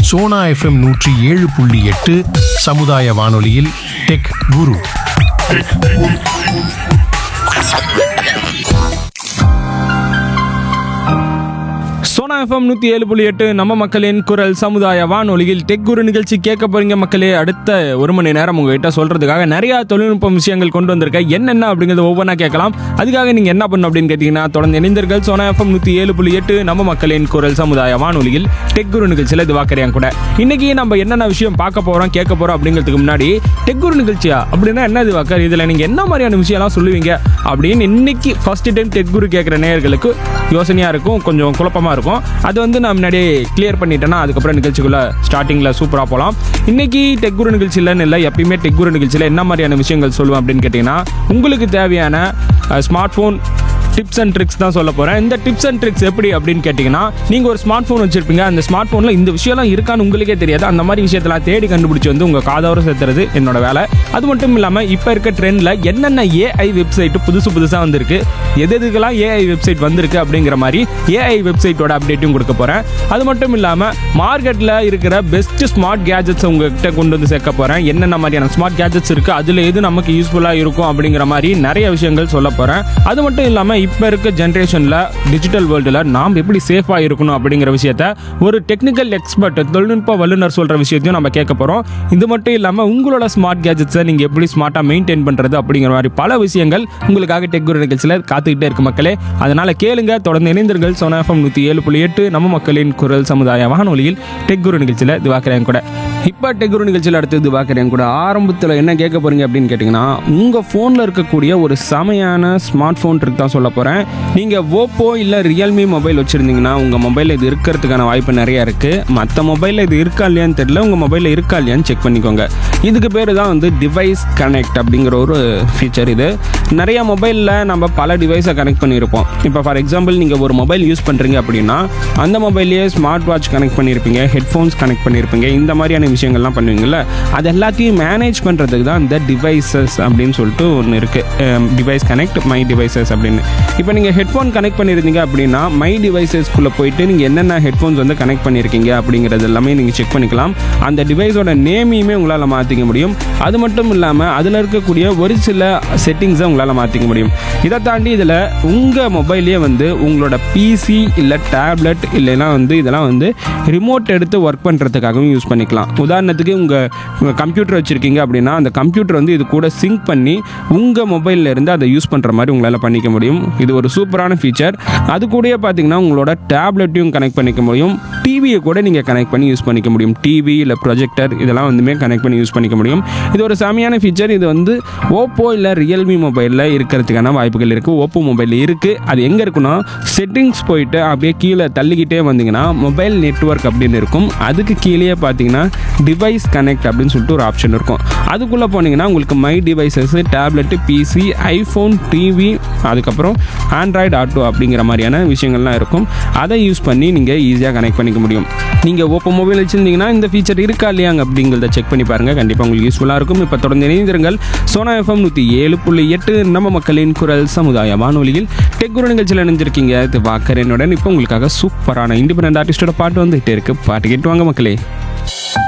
Sona FM நூற்றி ஏழு புள்ளி எட்டு சமுதாய வானொலியில் டெக் குரு சோனா எஃப்எம் நூற்றி ஏழு புள்ளி எட்டு நம்ம மக்களின் குரல் சமுதாய வானொலியில் டெக் குரு நிகழ்ச்சி கேட்க போறீங்க மக்களே அடுத்த ஒரு மணி நேரம் உங்ககிட்ட சொல்றதுக்காக நிறைய தொழில்நுட்ப விஷயங்கள் கொண்டு வந்திருக்கேன் என்னென்ன அப்படிங்கிறது ஒவ்வொன்றா கேட்கலாம் அதுக்காக நீங்க என்ன பண்ணணும் அப்படின்னு கேட்டீங்கன்னா தொடர்ந்து இணைந்தர்கள் சோனா எஃப்எம் நூற்றி ஏழு புள்ளி எட்டு நம்ம மக்களின் குரல் சமுதாய வானொலியில் டெக் குரு நிகழ்ச்சியில் இது வாக்கறியாங்க கூட இன்னைக்கு நம்ம என்னென்ன விஷயம் பார்க்க போறோம் கேட்க போறோம் அப்படிங்கிறதுக்கு முன்னாடி டெக் குரு நிகழ்ச்சியா அப்படின்னா என்ன இது வாக்கர் இதுல நீங்க என்ன மாதிரியான விஷயம்லாம் சொல்லுவீங்க அப்படின்னு இன்னைக்கு ஃபர்ஸ்ட் டைம் டெக் குரு கேட்குற நேயர்களுக்கு யோசனையா இருக்கும் கொஞ்சம் குழப்பமா இருக்கும் அது வந்து நான் முன்னாடியே கிளியர் பண்ணிட்டேன்னா அதுக்கப்புறம் நிகழ்ச்சிக்குள்ள ஸ்டார்டிங்ல சூப்பரா போகலாம் இன்னைக்கு டெக் குரு நிகழ்ச்சியிலன்னு இல்லை எப்பயுமே டெக் குரு நிகழ்ச்சியில் என்ன மாதிரியான விஷயங்கள் சொல்லுவேன் அப்படின்னு கேட்டிங்கன்னா உங்களுக்கு தேவையான smart phone tips and tricks தான் சொல்ல போகிறேன் இந்த டிப்ஸ் அண்ட் ட்ரிக்ஸ் எப்படி அப்படின்னு கேட்டிங்கன்னா நீங்கள் ஒரு ஸ்மார்ட் ஃபோன் வச்சிருப்பீங்க அந்த ஸ்மார்ட் ஃபோனில் இந்த விஷயம்லாம் இருக்கான்னு உங்களுக்கே தெரியாது அந்த மாதிரி விஷயத்தெல்லாம் தேடி கண்டுபிடிச்சி வந்து உங்கள் காதோர சேர்த்துறது என்னோட வேலை அது மட்டும் இல்லாமல் இப்போ இருக்க ட்ரெண்டில் என்னென்ன ஏஐ வெப்சைட் புதுசு புதுசாக வந்திருக்கு எது எதுக்கெல்லாம் ஏஐ வெப்சைட் வந்திருக்கு அப்படிங்கிற மாதிரி ஏஐ வெப்சைட்டோட அப்டேட்டும் கொடுக்க போகிறேன் அது மட்டும் இல்லாமல் மார்க்கெட்டில் இருக்கிற பெஸ்ட் ஸ்மார்ட் கேஜெட்ஸ் உங்ககிட்ட கொண்டு வந்து சேர்க்க போகிறேன் என்னென்ன மாதிரியான ஸ்மார்ட் கேஜெட்ஸ் இருக்குது அதில் எது நமக்கு யூஸ்ஃபுல்லாக இருக்கும் அப்படிங்கிற மாதிரி நிறைய விஷயங்கள் சொல்ல போகிறேன் அது மட்டும் இல்லாமல் இப்போ இருக்க ஜென்ரேஷனில் டிஜிட்டல் வேர்ல்டில் நாம் எப்படி சேஃபாக இருக்கணும் அப்படிங்கிற விஷயத்த ஒரு டெக்னிக்கல் எக்ஸ்பர்ட் தொழில்நுட்ப வல்லுநர் சொல்கிற விஷயத்தையும் நம்ம கேட்க போகிறோம் இது மட்டும் இல்லாமல் உங்களோட ஸ்மார்ட் கேஜெட்ஸை நீங்கள் எப்படி ஸ்மார்ட்டாக மெயின்டைன் பண்ணுறது அப்படிங்கிற மாதிரி பல விஷயங்கள் உங்களுக்காக டெக் குரு நிகழ்ச்சியில் காத்துக்கிட்டே இருக்கு மக்களே அதனால் கேளுங்க தொடர்ந்து இணைந்தர்கள் சோனா எஃப்எம் நூற்றி ஏழு புள்ளி எட்டு நம்ம மக்களின் குரல் சமுதாய வானொலியில் டெக் குரு நிகழ்ச்சியில் திவாக்கிறேன் கூட இப்போ டெக் குரு நிகழ்ச்சியில் அடுத்து திவாக்கிறேன் கூட ஆரம்பத்தில் என்ன கேட்க போறீங்க அப்படின்னு கேட்டிங்கன்னா உங்கள் ஃபோனில் இருக்கக்கூடிய ஒரு செமையான ஸ்மார்ட் ஃபோன் ட்ரிக் தான் சொல்ல போகிறேன் நீங்கள் ஓப்போ இல்லை ரியல்மி மொபைல் வச்சுருந்தீங்கன்னா உங்கள் மொபைலில் இது இருக்கிறதுக்கான வாய்ப்பு நிறைய இருக்குது மற்ற மொபைலில் இது இருக்கா இல்லையான்னு தெரியல உங்கள் மொபைலில் இருக்கா இல்லையான்னு செக் பண்ணிக்கோங்க இதுக்கு பேர் தான் வந்து டிவைஸ் கனெக்ட் அப்படிங்கிற ஒரு ஃபீச்சர் இது நிறைய மொபைலில் நம்ம பல டிவைஸை கனெக்ட் பண்ணியிருப்போம் இப்போ ஃபார் எக்ஸாம்பிள் நீங்கள் ஒரு மொபைல் யூஸ் பண்ணுறீங்க அப்படின்னா அந்த மொபைல்லையே ஸ்மார்ட் வாட்ச் கனெக்ட் பண்ணியிருப்பீங்க ஹெட்ஃபோன்ஸ் கனெக்ட் பண்ணியிருப்பீங்க இந்த மாதிரியான விஷயங்கள்லாம் பண்ணுவீங்கல்ல அது எல்லாத்தையும் மேனேஜ் பண்ணுறதுக்கு தான் இந்த டிவைசஸ் அப்படின்னு சொல்லிட்டு ஒன்று இருக்குது டிவைஸ் கனெக்ட் மை டிவைசஸ் அப்படின்னு இப்போ நீங்கள் ஹெட்ஃபோன் கனெக்ட் பண்ணியிருந்தீங்க அப்படின்னா மை டிவைசஸ்க்குள்ளே போயிட்டு நீங்கள் என்னென்ன ஹெட்ஃபோன்ஸ் வந்து கனெக்ட் பண்ணியிருக்கீங்க அப்படிங்கிறது எல்லாமே நீங்கள் செக் பண்ணிக்கலாம் அந்த டிவைஸோட நேமையுமே உங்களால் மாற்றிக்க முடியும் அது மட்டும் இல்லாமல் அதில் இருக்கக்கூடிய ஒரு சில செட்டிங்ஸை உங்களால் மாற்றிக்க முடியும் இதை தாண்டி இதில் உங்கள் மொபைல்லே வந்து உங்களோட பிசி இல்லை டேப்லெட் இல்லைன்னா வந்து இதெல்லாம் வந்து ரிமோட் எடுத்து ஒர்க் பண்ணுறதுக்காகவும் யூஸ் பண்ணிக்கலாம் உதாரணத்துக்கு உங்கள் கம்ப்யூட்டர் வச்சுருக்கீங்க அப்படின்னா அந்த கம்ப்யூட்டர் வந்து இது கூட சிங்க் பண்ணி உங்கள் மொபைலில் இருந்து அதை யூஸ் பண்ணுற மாதிரி உங்களால் பண்ணிக்க முடியும் இது ஒரு சூப்பரான ஃபீச்சர் அது கூடயே பார்த்தீங்கன்னா உங்களோட டேப்லெட்டையும் கனெக்ட் பண்ணிக்க முடியும் டிவியை கூட நீங்கள் கனெக்ட் பண்ணி யூஸ் பண்ணிக்க முடியும் டிவி இல்லை ப்ரொஜெக்டர் இதெல்லாம் வந்துமே கனெக்ட் பண்ணி யூஸ் பண்ணிக்க முடியும் இது ஒரு செமையான ஃபீச்சர் இது வந்து ஓப்போ இல்லை ரியல்மி மொபைலில் இருக்கிறதுக்கான வாய்ப்புகள் இருக்குது ஓப்போ மொபைலில் இருக்குது அது எங்கே இருக்குன்னா செட்டிங்ஸ் போயிட்டு அப்படியே கீழே தள்ளிக்கிட்டே வந்தீங்கன்னா மொபைல் நெட்வொர்க் அப்படின்னு இருக்கும் அதுக்கு கீழே பார்த்தீங்கன்னா டிவைஸ் கனெக்ட் அப்படின்னு சொல்லிட்டு ஒரு ஆப்ஷன் இருக்கும் அதுக்குள்ளே போனீங்கன்னா உங்களுக்கு my devices tablet PC iPhone TV அதுக்கப்புறம் ஆண்ட்ராய்டு ஆட்டோ அப்படிங்கிற மாதிரியான விஷயங்கள்லாம் இருக்கும் அதை யூஸ் பண்ணி நீங்கள் ஈஸியாக கனெக்ட் பண்ணிக்க முடியும் நீங்கள் ஓப்போ மொபைல் வச்சுருந்தீங்கன்னா இந்த ஃபீச்சர் இருக்கா இல்லையாங்க அப்படிங்கிறத செக் பண்ணி பாருங்கள் கண்டிப்பாக உங்களுக்கு யூஸ்ஃபுல்லாக இருக்கும் இப்போ தொடர்ந்து இணைந்திருங்கள் சோனா எஃப்எம் நூற்றி ஏழு புள்ளி எட்டு நம்ம மக்களின் குரல் சமுதாய வானொலியில் டெக் குரு நிகழ்ச்சியில் இணைஞ்சிருக்கீங்க இது வாக்கரனுடன் இப்போ உங்களுக்காக சூப்பரான இண்டிபெண்ட் ஆர்டிஸ்டோட பாட்டு வந்துகிட்டே இருக்கு பாட்டு கேட்டு வாங்க மக்களே